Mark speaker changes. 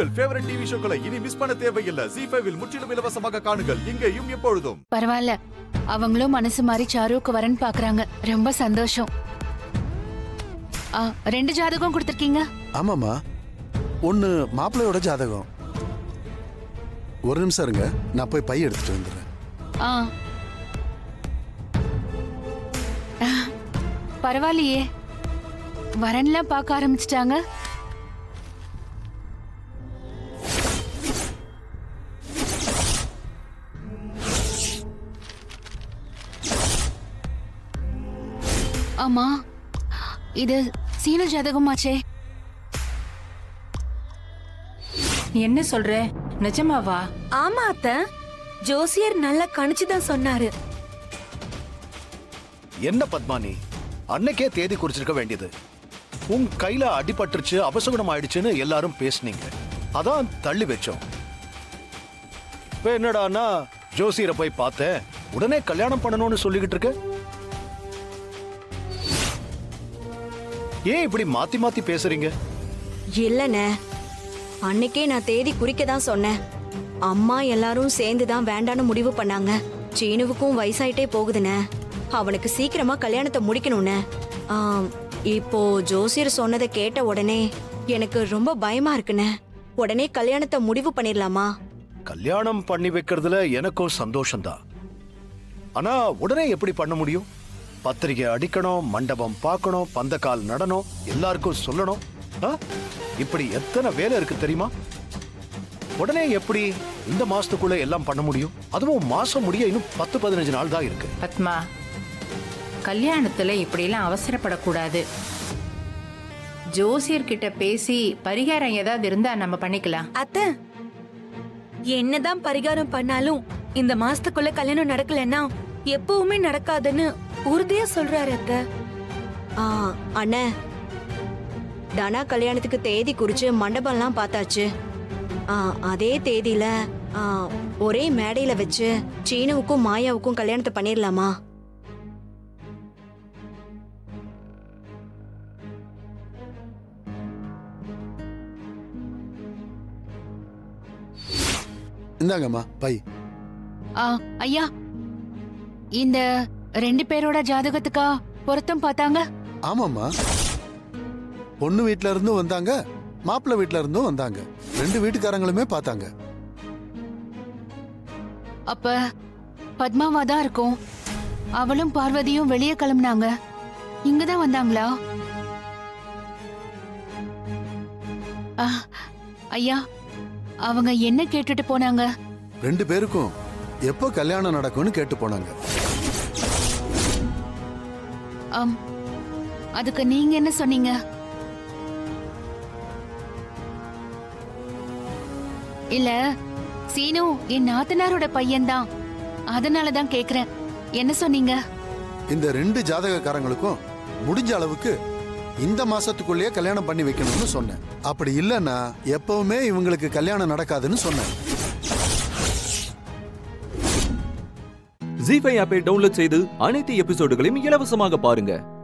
Speaker 1: உங்கள் favourite TV ஷோக்களை இனி miss பண்ண தேவையில்லை ஜி ஃபைவில் முற்றிலும் இலவசமாக காணுங்கள் இங்கேயும் எப்பொழுதும்
Speaker 2: பரவாயில்ல அவங்களும் மனசு மாதிரி சாருவுக்கு வரேன்னு பாக்குறாங்க ரொம்ப சந்தோஷம் ஆ, ரெண்டு ஜாதகம் கொடுத்துருக்கீங்க
Speaker 3: ஆமாம்மா ஒன்று மாப்பிள்ளையோட ஜாதகம் ஒரு நிமிஷம் இருங்க நான் போய் பை எடுத்துட்டு வந்துடுறேன்
Speaker 2: ஆ ஆ, பரவாயில்லையே வரன்லாம் பார்க்க ஆரம்பிச்சிட்டாங்க ஆமா இது சீன ஜாதகமாச்சே
Speaker 4: என்ன சொல்ற நிஜமாவா
Speaker 5: ஆமா அத்த ஜோசியர் நல்லா கணிச்சுதான் சொன்னாரு
Speaker 6: என்ன பத்மானி அன்னைக்கே தேதி குறிச்சிருக்க வேண்டியது உன் கையில அடிபட்டுருச்சு அபசகுணம் ஆயிடுச்சுன்னு எல்லாரும் பேசுனீங்க அதான் தள்ளி வச்சோம் இப்ப என்னடான்னா ஜோசியரை போய் பார்த்தேன் உடனே கல்யாணம் பண்ணணும்னு சொல்லிக்கிட்டு இருக்க ஏன் இப்படி மாத்தி மாத்தி பேசுறீங்க
Speaker 5: இல்லனே அன்னைக்கே நான் தேதி குறிக்க தான் சொன்னேன் அம்மா எல்லாரும் சேர்ந்து தான் வேண்டான்னு முடிவு பண்ணாங்க சீனுவுக்கும் வயசாயிட்டே போகுதுண்ணே அவனுக்கு சீக்கிரமா கல்யாணத்தை முடிக்கணும்னே ஆம், இப்போ ஜோசியர் சொன்னதை கேட்ட உடனே எனக்கு ரொம்ப பயமா இருக்குண்ணே உடனே கல்யாணத்தை முடிவு பண்ணிடலாமா
Speaker 6: கல்யாணம் பண்ணி வைக்கிறதுல எனக்கும் சந்தோஷம்தான் ஆனா உடனே எப்படி பண்ண முடியும் பத்திரிகை அடிக்கணும் மண்டபம் பார்க்கணும் பந்தக்கால் நடணும் எல்லாருக்கும் சொல்லணும் ஆ? இப்படி எத்தனை வேலை இருக்கு தெரியுமா உடனே எப்படி இந்த மாசத்துக்குள்ள எல்லாம் பண்ண முடியும் அதுவும் மாசம் முடிய இன்னும் பத்து பதினஞ்சு நாள் தான் இருக்கு
Speaker 4: பத்மா கல்யாணத்துல இப்படியெல்லாம் அவசரப்படக்கூடாது ஜோசியர்கிட்ட பேசி பரிகாரம் ஏதாவது இருந்தா நம்ம பண்ணிக்கலாம்
Speaker 5: அத்த என்னதான் பரிகாரம் பண்ணாலும் இந்த மாசத்துக்குள்ள கல்யாணம் நடக்கலன்னா எப்பவுமே நடக்காதுன்னு உறுதியா சொல்றாரு அத்த அண்ணே தனா கல்யாணத்துக்கு தேதி குறிச்சு மண்டபம்லாம் பார்த்தாச்சு ஆ, அதே தேதியில ஆ, ஒரே மேடையில வச்சு சீனுவுக்கும் மாயாவுக்கும் கல்யாணத்தை பண்ணிடலாமா
Speaker 3: இந்தாங்கம்மா பை
Speaker 2: ஆ, ஐயா இந்த ரெண்டு பேரோட ஜாதகத்துக்கா பொருத்தம் பார்த்தாங்க
Speaker 3: ஆமாம்மா பொண்ணு வீட்ல இருந்தும் வந்தாங்க மாப்பிள்ளை வீட்ல இருந்தும் வந்தாங்க ரெண்டு வீட்டுக்காரங்களுமே பார்த்தாங்க
Speaker 2: அப்ப பத்மாவா தான் இருக்கும் அவளும் பார்வதியும் வெளியே கிளம்புனாங்க இங்கதான் வந்தாங்களா ஆ, ஐயா அவங்க என்ன கேட்டுட்டு போனாங்க
Speaker 3: ரெண்டு பேருக்கும் எப்போ கல்யாணம் நடக்கும்னு கேட்டு போனாங்க
Speaker 2: ஆம் அதுக்கு நீங்க என்ன சொன்னீங்க இல்ல சீனு என் நாத்தனாரோட பையன்தான் அதனாலதான் கேக்குறேன் என்ன சொன்னீங்க
Speaker 3: இந்த ரெண்டு ஜாதகக்காரங்களுக்கும் முடிஞ்ச அளவுக்கு இந்த மாசத்துக்குள்ளேயே கல்யாணம் பண்ணி வைக்கணும்னு சொன்னேன் அப்படி இல்லைன்னா எப்பவுமே இவங்களுக்கு கல்யாணம் நடக்காதுன்னு சொன்னேன்
Speaker 7: ஜி ஃபைவ் ஆப்பை டவுன்லோட் செய்து அனைத்து எபிசோடுகளையும் இலவசமாக பாருங்க